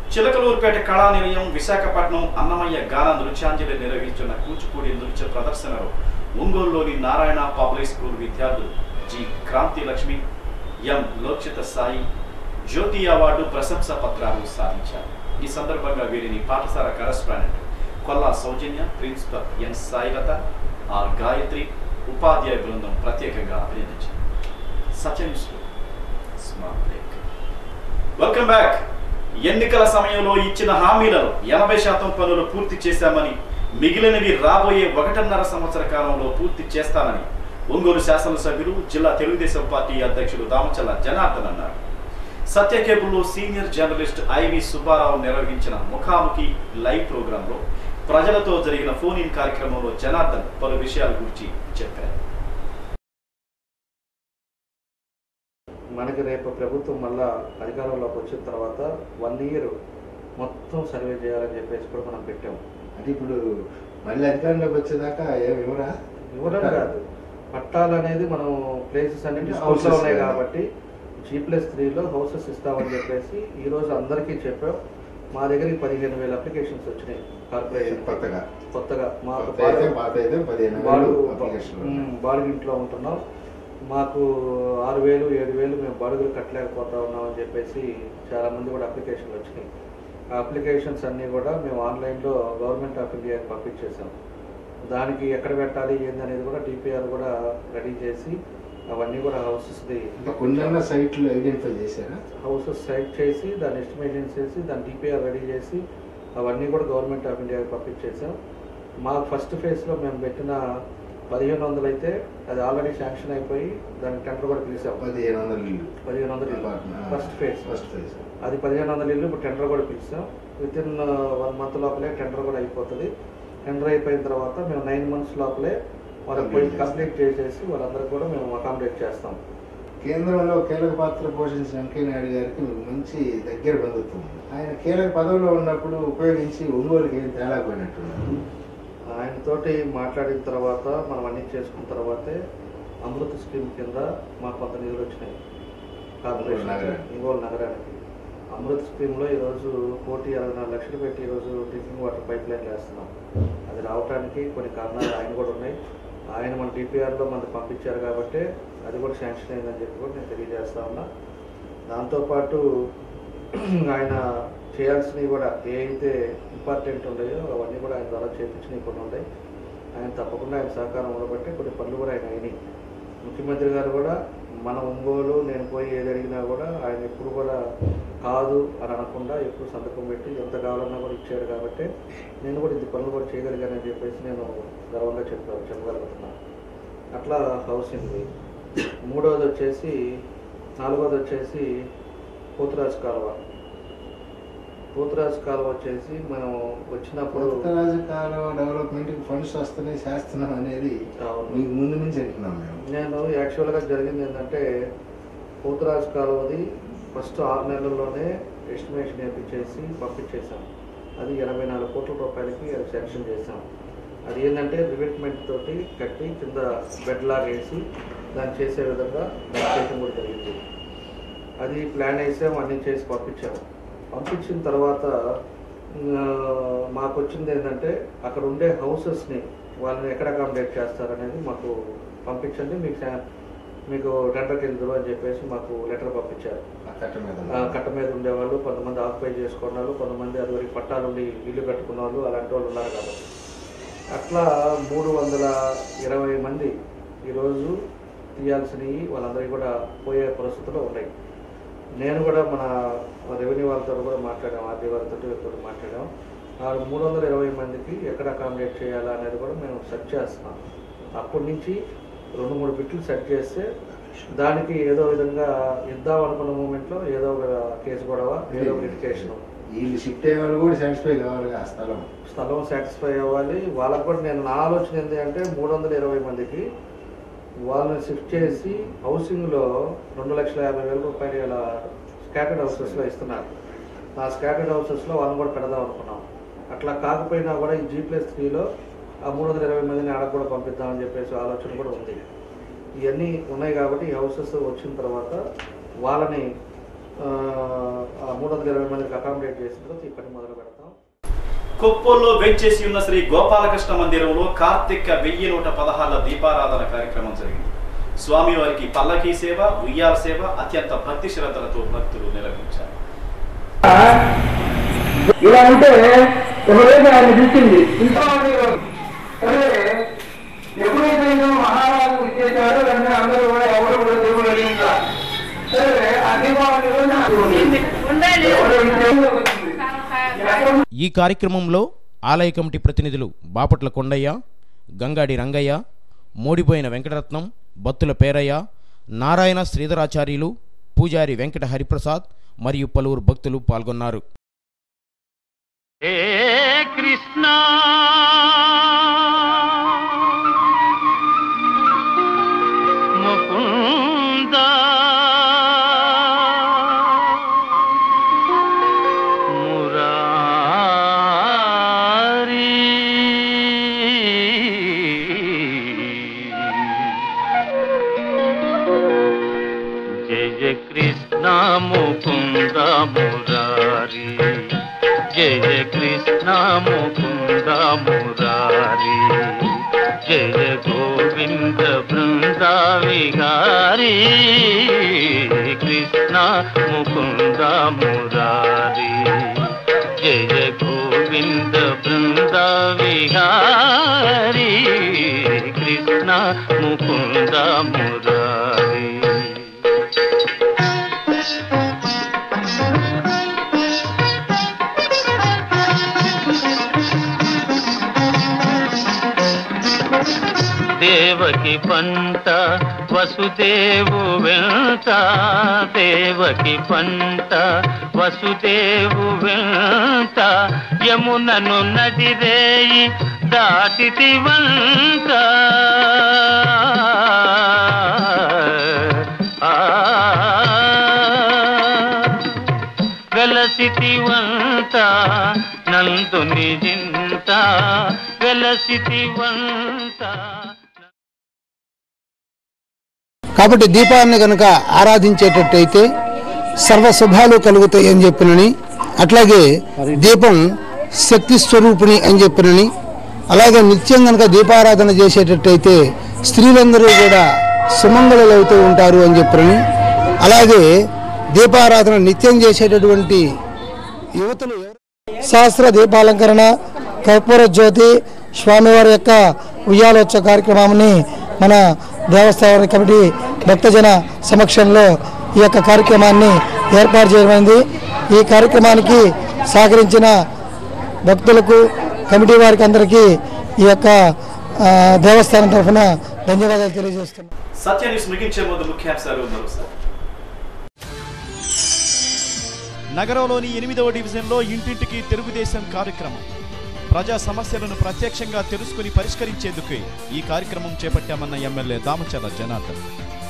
చిలకలూరుపేట కళానిలయం విశాఖపట్నం అన్నమయ్య గాన నృత్యాంజలి నిర్వహించిన కూచిపూడి నృత్య ప్రదర్శనలో ఒంగోలులోని నారాయణ పబ్లిక్ స్కూల్ విద్యార్థులు G Kranti Lakshmi M Lokshita Sai Jyothi award ప్రశంసా పత్రాలు సాధించారు ఈ సందర్భంగా వీరిని పాఠశాల correspondent Kolla Soujanya principal N Sailata R Gayatri ఉపాధ్యాయ బృందం ప్రత్యేకంగా అభినందించారు సచిన్ స్మార్ట్ బ్రేక్ వెల్కమ్ బ్యాక్ ఎన్నికల సమయంలో ఇచ్చిన హామీలను ఎనభై శాతం పనులు పూర్తి చేశామని మిగిలినవి రాబోయే ఒకటిన్నర సంవత్సర కాలంలో పూర్తి చేస్తానని ఒంగోలు శాసనసభ్యులు జిల్లా తెలుగుదేశం పార్టీ అధ్యక్షుడు దామచల్ల జనార్దన్ అన్నారు సత్య కేబుల్లో సీనియర్ జర్నలిస్ట్ ఐవి సుబ్బారావు నిర్వహించిన ముఖాముఖి లైవ్ ప్రోగ్రాంలో ప్రజలతో జరిగిన ఫోన్ ఇన్ కార్యక్రమంలో జనార్దన్ పలు విషయాల గురించి చెప్పారు మనకి రేపు ప్రభుత్వం మళ్ళా అధికారంలోకి వచ్చిన తర్వాత వన్ ఇయర్ మొత్తం సర్వే చేయాలని చెప్పేసి కూడా మనం పెట్టాం అంటే ఇప్పుడు మళ్ళీ అధికారంలోకి వచ్చేదాకా ఏమి ఇవ్వరా ఇవ్వడం కాదు పట్టాలు అనేది మనం ప్లేసెస్ అన్ని Houses డిస్కౌంట్లో ఉన్నాయి కాదు. కాబట్టి జీ ప్లస్ త్రీలో హౌసెస్ ఇస్తామని చెప్పేసి ఈ రోజు అందరికీ చెప్పాం మా దగ్గరికి పదిహేను వేల అప్లికేషన్స్ వచ్చినాయి కార్పొరేషన్ కొత్తగా కొత్తగా మాకు కొత్త అయితే పాత అయితే పదిహేను బాడు వేలు అప్లికేషన్లు ఉన్నాయి. ఉమ్, బాడుగింట్లో ఉంటున్నాం మాకు ఆరు వేలు ఏడు వేలు మేము బాడుగులు కట్టలేకపోతా ఉన్నాం అని చెప్పేసి చాలా మంది కూడా అప్లికేషన్లు వచ్చినాయి ఆ అప్లికేషన్స్ అన్నీ కూడా మేము ఆన్లైన్లో గవర్నమెంట్ ఆఫ్ ఇండియాకి పంపించేసాం దానికి ఎక్కడ పెట్టాలి ఏంది అనేది కూడా డిపిఆర్ కూడా రెడీ చేసి అవన్నీ కూడా హౌసెస్ది ఇంకా కొన్ని సైట్లు ఐడెంటిఫై చేశారా హౌసెస్ సైట్ చేసి దాని ఎస్టిమేషన్ చేసి దాని డిపిఆర్ రెడీ చేసి అవన్నీ కూడా గవర్నమెంట్ ఆఫ్ ఇండియాకి పంపించేసాం మా ఫస్ట్ ఫేజ్లో మేము పెట్టిన పదిహేను వందలు అయితే అది ఆల్రెడీ శాంక్షన్ అయిపోయి దానికి టెండర్ కూడా పిలిచాం పదిహేను వందల ఇల్లు పదిహేను వందల ఇల్లు Apartment. First phase first phase అది పదిహేను వందల ఇల్లు ఇప్పుడు టెండర్ కూడా పిలిచాం విత్ ఇన్ వన్ మంత్ లోపలే టెండర్ కూడా అయిపోతుంది టెండర్ అయిపోయిన తర్వాత మేము నైన్ మంత్స్ లోపలే వాళ్ళకి పోయి Complete కంప్లీట్ చేసేసి వాళ్ళందరికీ కూడా మేము అకామిడేట్ చేస్తాం కేంద్రంలో కీలక పాత్ర పోషించిన వెంకయ్య నాయుడు గారికి మీకు మంచి దగ్గర బంధుత్వం ఉంది. ఆయన కీలక పదవిలో ఉన్నప్పుడు ఉపయోగించి ఒంగోలుకి ఏం తేడా పోయినట్టున్నారు ఆయనతోటి మాట్లాడిన తర్వాత మనం అన్ని చేసుకున్న తర్వాతే అమృత స్కీమ్ కింద మాకు కొంత నిధులు వచ్చినాయి కార్పొరేషన్ నగరానికి. ఒంగోలు నగరానికి అమృత్ స్కీమ్లో ఈరోజు కోటి అరవై నాలుగు లక్షలు పెట్టి ఈరోజు డ్రింకింగ్ వాటర్ పైప్ లైన్ వేస్తున్నాం అది రావడానికి కొన్ని కారణాలు ఆయన కూడా ఉన్నాయి ఆయన మన డిపిఆర్లో మనకు పంపించారు కాబట్టి అది కూడా శాంక్షన్ అయిందని చెప్పి కూడా నేను తెలియజేస్తా ఉన్నా దాంతోపాటు ఆయన చేయాల్సినవి కూడా ఏ అయితే ఇంపార్టెంట్ ఉన్నాయో అవన్నీ కూడా ఆయన ద్వారా చేయించినవి కొన్ని ఉన్నాయి ఆయన తప్పకుండా ఆయన సహకారం ఉండబట్టి కొన్ని పనులు కూడా ఆయన అయినాయి ముఖ్యమంత్రి గారు కూడా మన ఒంగోలు నేను పోయి ఏది అడిగినా కూడా ఆయన ఎప్పుడు కూడా కాదు అని అనకుండా ఎప్పుడు సంతకం పెట్టి ఎంత కావాలన్నా కూడా ఇచ్చాడు కాబట్టి నేను కూడా ఇంత పనులు కూడా చేయగలిగానని చెప్పేసి నేను గర్వంగా చెప్పాను చెప్పగలుగుతున్నాను అట్లా హౌసింగ్ మూడవది వచ్చేసి నాలుగవది వచ్చేసి పోతురాజు కాలువ పోతురాజు కాలువ వచ్చేసి మనం వచ్చినప్పుడు కొత్తరాజు కాలం డెవలప్మెంట్కి ఫండ్స్ వస్తున్నాయి చేస్తున్నాం అనేది మీకు ముందు నుంచి అంటున్నాం మేము నేను యాక్చువల్గా జరిగింది ఏంటంటే పోతురాజు కాలువది ఫస్ట్ ఆరు నెలల్లోనే ఎస్టిమేషన్ వేయించేసి పంపించేసాం అది ఎనభై నాలుగు కోట్ల రూపాయలకి అది శాంక్షన్ చేసాం అది ఏంటంటే రివెట్మెంట్ తోటి కట్టి కింద బెడ్ లాగా వేసి దాన్ని చేసే విధంగా దాన్ని చేయడం కూడా జరిగింది అది ప్లాన్ వేసాం అన్నీ చేసి పంపించాము పంపించిన తర్వాత ఆ, మాకు వచ్చింది ఏంటంటే అక్కడ ఉండే హౌసెస్ని వాళ్ళని ఎక్కడ అకామిడేట్ చేస్తారనేది మాకు పంపించండి మీకు శా- మీకు టెండర్కి వెళ్తారు అని చెప్పేసి మాకు లెటర్ పంపించారు కట్ట మీద ఆ, కట్ట మీద ఉండేవాళ్ళు కొంతమంది ఆక్యుపై చేసుకున్న వాళ్ళు కొంతమంది అదివరకు పట్టాలుండి ఇల్లు కట్టుకున్న వాళ్ళు అలాంటి వాళ్ళు ఉన్నారు కాబట్టి అట్లా మూడు వందల ఇరవై మంది ఈరోజు తీయాల్సినవి వాళ్ళందరికీ కూడా పోయే పరిస్థితుల్లో ఉన్నాయి నేను కూడా మన రెవెన్యూ వాళ్ళతో కూడా మాట్లాడాం ఆర్డీ వాళ్ళతో వీళ్ళతో మాట్లాడాం ఆ మూడు వందల ఇరవై మందికి ఎక్కడ అకామిడేట్ చేయాలా అనేది కూడా మేము సెర్చ్ చేస్తున్నాం అప్పటి నుంచి రెండు మూడు బిట్లు సెట్ చేస్తే దానికి ఏదో విధంగా ఇద్దాం అనుకున్న మూమెంట్లో ఏదో ఒక కేసు గొడవ ఏదో ఒక లిటికేషన్ వీళ్ళు షిఫ్ట్ అయ్యే వాళ్ళు కూడా సాటిస్ఫై కావాలి ఆ స్థలం స్థలం సాటిస్ఫై అవ్వాలి వాళ్ళకు కూడా నేను నా ఆలోచన ఏంటి అంటే మూడు వందల ఇరవై మందికి వాళ్ళని షిఫ్ట్ చేసి హౌసింగ్లో రెండు లక్షల యాభై వేల రూపాయలు ఇలా స్కాటర్డ్ హౌసెస్లో ఇస్తున్నారు ఆ స్కాటర్డ్ హౌసెస్లో వాళ్ళని కూడా పెడదాం అనుకున్నాం అట్లా కాకపోయినా కూడా ఈ జీ ప్లస్ త్రీలో ఆ మూడు వందల ఇరవై మందిని ఆడకు కూడా పంపిద్దామని చెప్పేసి ఆలోచన కూడా ఉంది ఇవన్నీ ఉన్నాయి కాబట్టి ఈ హౌసెస్ వచ్చిన తర్వాత వాళ్ళని ఆ, ఆ మూడు వందల ఇరవై మందికి అకామిడేట్ చేసిన తర్వాత ఈ పని మొదలు పెడతాం కొప్పల్లో వేంచేసి ఉన్న శ్రీ గోపాలకృష్ణ మందిరంలో కార్తీక వెయ్యి నూట పదహారుల దీపారాధన కార్యక్రమం జరిగింది స్వామివారికి పల్లకీ సేవ ఉయ్యాల సేవ అత్యంత భక్తి శ్రద్ధలతో భక్తులు నిర్వహించారు ఇలా ఉంటే ఒకరోజు ఆయన పిలిచింది ఇంట్లో సరే ఎప్పుడైతే ఈయన మహారాజు ఇచ్చేసాడో వెంటనే అందరూ కూడా ఎవరు కూడా దేవుడు అడిగిందా సరే ఆ దీపావళి రోజున ఎవరు ఇచ్చేదో వచ్చింది ఎక్కడ ఈ కార్యక్రమంలో ఆలయ కమిటీ ప్రతినిధులు బాపట్ల కొండయ్య గంగాడి రంగయ్య మోడిపోయిన వెంకటరత్నం బత్తుల పేరయ్య నారాయణ శ్రీధరాచార్యులు పూజారి వెంకట హరిప్రసాద్ మరియు పలువురు భక్తులు పాల్గొన్నారు హే కృష్ణ ముకుంద మురారి జయ జయ కృష్ణ ముకుంద మురారి జయ కృష్ణ ముకుంద మురారి జయ గోవింద బృంద విహారీ కృష్ణ ముకుంద మురారి జయ గోవింద బృంద విహారీ కృష్ణ ముకుంద మురారి దేవకి పంట వసుదేవు వెంట దేవకి పంట వసుదేవు వెంట యమునను నదిరేయి దాటితి వంట ఆ వెలసితి వంట నందుని జింత వెలసితి వంట కాబట్టి దీపాన్ని కనుక ఆరాధించేటట్టయితే సర్వ శుభాలు కలుగుతాయి అని చెప్పినని అట్లాగే దీపం శక్తి స్వరూపిణి అని చెప్పినని అలాగే నిత్యం కనుక దీపారాధన చేసేటట్టయితే స్త్రీలందరూ కూడా సుమంగళులు అవుతూ ఉంటారు అని చెప్పినని అలాగే దీపారాధన నిత్యం చేసేటటువంటి యువతులు శాస్త్ర దీపాలంకరణ కర్పూర జ్యోతి స్వామివారి యొక్క ఉయ్యాలోత్సవ కార్యక్రమాన్ని మన దేవస్థాన కమిటీ భక్తజన సమక్షంలో ఈ యొక్క కార్యక్రమాన్ని ఏర్పాటు చేయమైంది ఈ కార్యక్రమానికి సహకరించిన భక్తులకు కమిటీ వారికి అందరికీ ఈ యొక్క ఆ, దేవస్థానం తరఫున ధన్యవాదాలు తెలియజేస్తున్నాను సత్య న్యూస్ ముగించే ముందు ముఖ్యాంశాలు మరోసారి నగరంలోని ఎనిమిదవ డివిజన్లో ఇంటింటికి తెలుగుదేశం కార్యక్రమం ప్రజా సమస్యలను ప్రత్యక్షంగా తెలుసుకుని పరిష్కరించేందుకే ఈ కార్యక్రమం చేపట్టామన్న MLA Damacharla Janardhan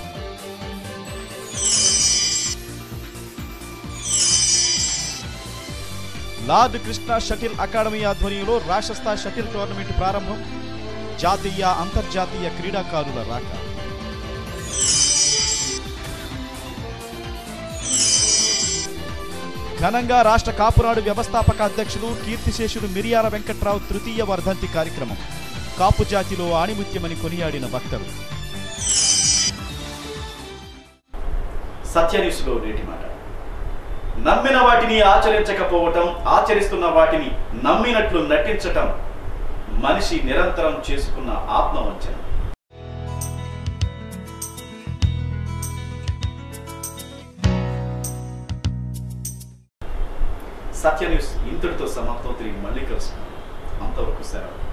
Lord Krishna shuttle academy ఆధ్వర్యంలో రాష్ట్ర స్థాయి షటిల్ టోర్నమెంట్ ప్రారంభం జాతీయ అంతర్జాతీయ క్రీడాకారుల రాక ఘనంగా రాష్ట్ర కాపునాడు వ్యవస్థాపక అధ్యక్షులు కీర్తిశేషుడు మిరియాల వెంకట్రావు తృతీయ వర్ధంతి కార్యక్రమం కాపు జాతిలో ఆణిముత్యమని కొనియాడిన వక్తలు సత్య న్యూస్లో నేటి మాట నమ్మిన వాటిని ఆచరించకపోవటం ఆచరిస్తున్న వాటిని నమ్మినట్లు నటించటం మనిషి నిరంతరం చేసుకున్న ఆత్మవంచన సత్య న్యూస్ ఇంతటితో సమాప్తం తిరిగి మళ్ళీ కలుసుకుందాం అంతవరకు సెలవు